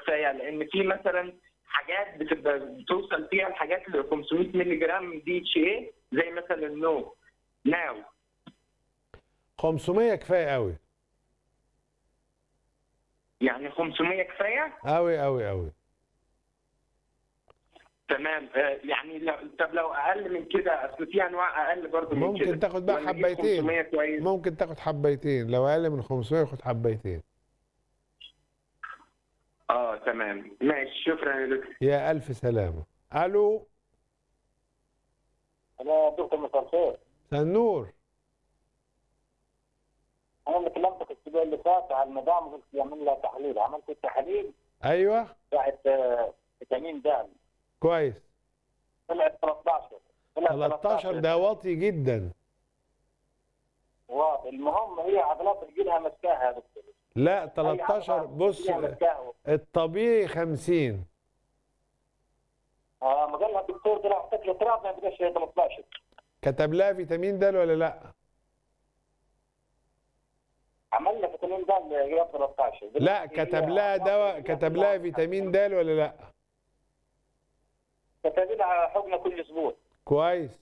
كفايه لان في مثلا حاجات بتبقى بتوصل فيها الحاجات ل 500 مللي جرام دي اتش اي زي مثلا النو ناو 500 كفايه قوي يعني 500 كفايه قوي قوي قوي تمام آه، يعني لو طب لو اقل من كده اصل في انواع اقل برضه من كده ممكن تاخد بقى ولا أجيب حبيتين 500 كويس ممكن تاخد حبيتين لو اقل من 500 خد حبيتين اه تمام ماشي شكرا يا دكتور يا الف سلامه الو انا دكتور مساء الخير سنور انا اللي كلمتك الاسبوع اللي فات على المدام قلت يعمل لها تحليل عملت التحاليل ايوه بتاعت آه، فيتامين د كويس طلعت 13 طلعت 13 ده واطي جدا واضح المهم هي عضلات رجلها مسكاها يا دكتور لا أي 13 عضلة بص رجلها مسكاها الطبيعي 50 اه ما قال لها الدكتور طلع اعطيك الاضطراب ما يبقاش 13 كتب لها فيتامين د ولا لا عمل لها فيتامين د اللي هي 13 لا هي كتب لها عضلات دواء رجلها كتب لها كلها فيتامين د ولا لا كتب لها حقنه كل اسبوع كويس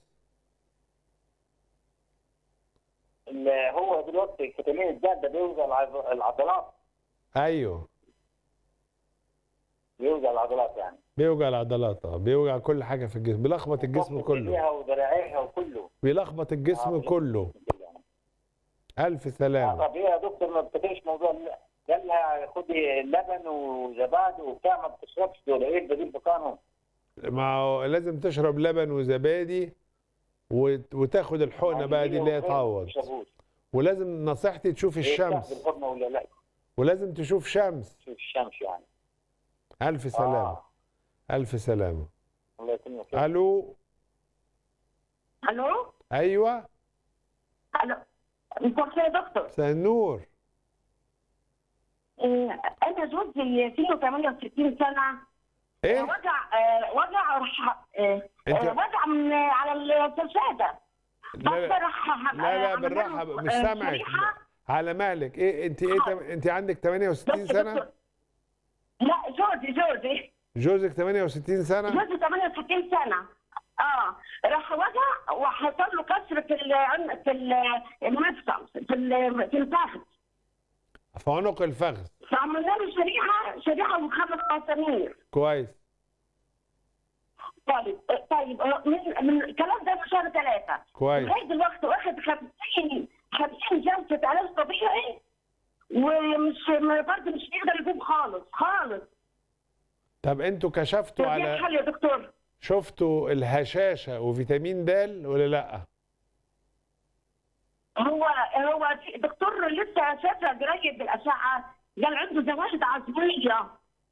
اللي هو دلوقتي فيتامين الد ده بيوزع العض- العضلات ايوه بيوزع العضلات يعني بيوجع العضلات اه بيوجع كل حاجه في الجسم بيلخبط الجسم كله رجليها وذراعيها وكله بيلخبط الجسم آه. كله الف سلامه طب هي يا دكتور ما بتفيش موضوع الل- قال لها خدي لبن وزبادي وبتاع ما بتشربش دول ايه البديل بتاعهم؟ ما هو لازم تشرب لبن وزبادي وت- وتاخد الحقنه بقى دي اللي هي تعوض ولازم نصيحتي تشوف الشمس بالحضنه ولا لا؟ ولازم تشوف شمس شوف الشمس يعني الف سلامه آه. الف سلامه الله يكرمك الو الو ايوه الو مساء الخير يا دكتور مساء النور إيه، انا زوجي فيه 68 سنه ايه وجع آه، وجع راح آه، انت- آه، وجع من على السجاده لا بس لا, راح لا, لا عملنا بالراحه له، مش آه، سامعك شريحة. على مالك ايه انت ايه تم- انت عندك 68 بس سنه دكتور، لا جوزي جوزي جوزك 68 سنه جوزي 68 سنه اه راح وجع وحصل له كسر في ال- في ال- المفصل في ال- في الفخذ في عنق الفخذ فعملنا له شريحه شريحه وخمس مسامير كويس طيب طيب من من الكلام ده في شهر ثلاثة كويس لغاية دلوقتي واخد 50 50 جلسة علاج طبيعي ومش برضه مش بيقدر يقوم خالص خالص طب انتوا كشفتوا طب ايه على الحل يا دكتور؟ شفتوا الهشاشه وفيتامين د ولا لا هو هو في دكتور لسه شافها قريب بالأشعة قال عنده زوايد عظمية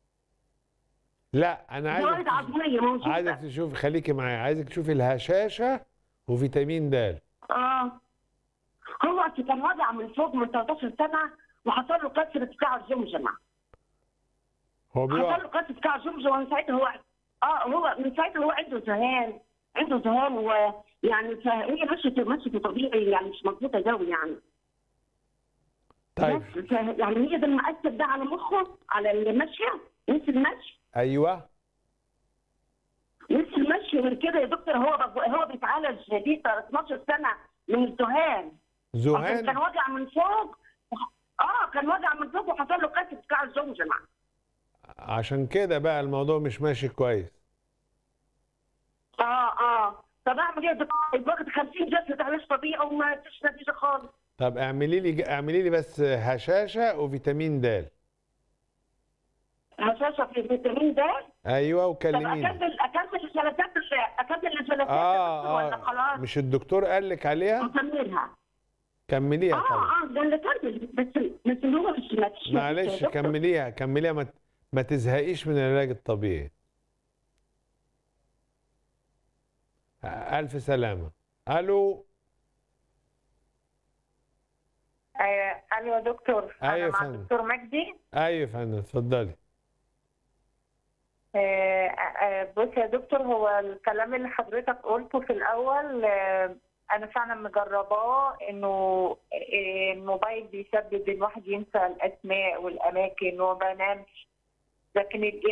لا انا زوايد عايزك عظمية موجودة عايزك تشوف خليكي معايا عايزك تشوفي الهشاشه وفيتامين د اه هو كان وضع من فوق من 13 سنة وحصل له كسر بتاع الجمجمة هو بيقع حصل له كسر بتاع الجمجمة من ساعتها هو اه هو من ساعتها هو عنده ذهان عنده ذهان ويعني فهي مشيت مشيت طبيعي يعني مش مظبوطة قوي يعني طيب بس ف- يعني هي ده المؤثر ده على مخه على المشية نفس المشي ايوه نفس المشي غير كده يا دكتور هو بق- هو بيتعالج دي 12 سنة من الذهان عشان كان ذهان وجع من فوق اه كان وجع من فوق وحصل له كسر بتاع الجمجمة عشان كده بقى الموضوع مش ماشي كويس اه اه طب اعمل ايه يا دكتور؟ واخد 50 جلسه علاج طبيعي وما فيش نتيجه خالص طب اعملي لي اعملي لي بس هشاشه وفيتامين د هشاشه في فيتامين د ايوه طب وكلميني اكمل اكمل الجلسات اكمل الجلسات اه ولا اه خلاص مش الدكتور قال لك عليها نكملها كمليها اه طبعا اه ده اللي كمل بس بس هو مش ما فيش نتيجة معلش يا دكتور. كمليها كمليها ما, ما تزهقيش من العلاج الطبيعي ألف سلامة ألو آه، الو يا دكتور أيوة يا انا مع فندم. الدكتور مجدي أيوة يا فندم اتفضلي آه، آه، بص يا دكتور هو الكلام اللي حضرتك قلته في الاول آه، انا فعلا مجرباه انه آه، الموبايل بيسبب الواحد ينسى الاسماء والاماكن وما بنامش لكن